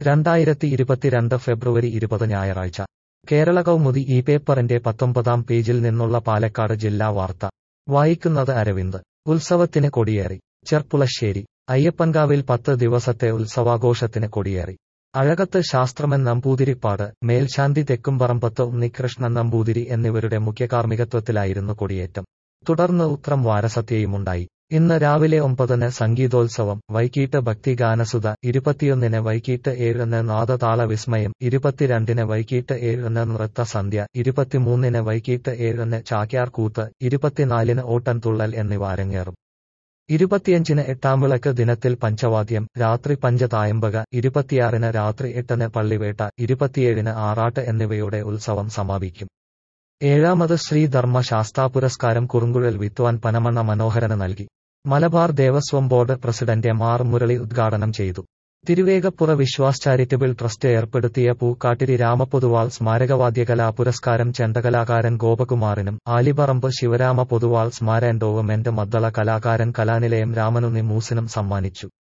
രണ്ടായിരത്തി ഇരുപത്തിരണ്ട് ഫെബ്രുവരി ഇരുപത് ഞായറാഴ്ച കേരള കൗമുദി ഈ പേപ്പറിന്റെ പത്തൊമ്പതാം പേജിൽ നിന്നുള്ള പാലക്കാട് ജില്ലാ വാർത്ത വായിക്കുന്നത് അരവിന്ദ് ഉത്സവത്തിന് കൊടിയേറി ചെർപ്പുളശ്ശേരി അയ്യപ്പൻകാവിൽ പത്ത് ദിവസത്തെ ഉത്സവാഘോഷത്തിന് കൊടിയേറി അഴകത്ത് ശാസ്ത്രമൻ നമ്പൂതിരിപ്പാട് മേൽശാന്തി തെക്കുംപറമ്പത്ത് ഉണ്ണികൃഷ്ണൻ നമ്പൂതിരി എന്നിവരുടെ മുഖ്യകാർമ്മികത്വത്തിലായിരുന്നു കൊടിയേറ്റം തുടർന്ന് ഉത്രം വാരസത്യയുമുണ്ടായി ഇന്ന് രാവിലെ ഒമ്പതിന് സംഗീതോത്സവം വൈകീട്ട് ഭക്തിഗാനസുത ഇരുപത്തിയൊന്നിന് വൈകീട്ട് ഏഴിന് നാദതാള വിസ്മയം ഇരുപത്തിരണ്ടിന് വൈകീട്ട് ഏഴിന് നൃത്തസന്ധ്യ ഇരുപത്തിമൂന്നിന് വൈകീട്ട് ഏഴിന് ചാക്യാർകൂത്ത് ഇരുപത്തിനാലിന് ഓട്ടൻതുള്ളൽ എന്നിവ അരങ്ങേറും ഇരുപത്തിയഞ്ചിന് എട്ടാം വിളക്ക് ദിനത്തിൽ പഞ്ചവാദ്യം രാത്രി പഞ്ചതായമ്പക ഇരുപത്തിയാറിന് രാത്രി എട്ടിന് പള്ളിവേട്ട ഇരുപത്തിയേഴിന് ആറാട്ട് എന്നിവയുടെ ഉത്സവം സമാപിക്കും ഏഴാമത് ശ്രീധർമ്മ ശാസ്താ പുരസ്കാരം കുറുങ്കുഴൽ വിദ്വാൻ പനമണ്ണ മനോഹരന് നൽകി Malabar Devaswom board president M R Murali ഉദ്ഘാടനം ചെയ്തു തിരുവേഗപ്പുറ വിശ്വാസ് ചാരിറ്റബിൾ ട്രസ്റ്റ് ഏർപ്പെടുത്തിയ പൂക്കാട്ടിരി രാമപൊതുവാൾ സ്മാരകവാദ്യകലാ പുരസ്കാരം ചെണ്ടകലാകാരൻ ഗോപകുമാറിനും ആലിപറമ്പ് ശിവരാമ പൊതുവാൾ സ്മാര എൻഡോവ്മെന്റ് മദ്ദള കലാകാരൻ കലാനിലയം രാമനുണ്ണി മൂസിനും സമ്മാനിച്ചു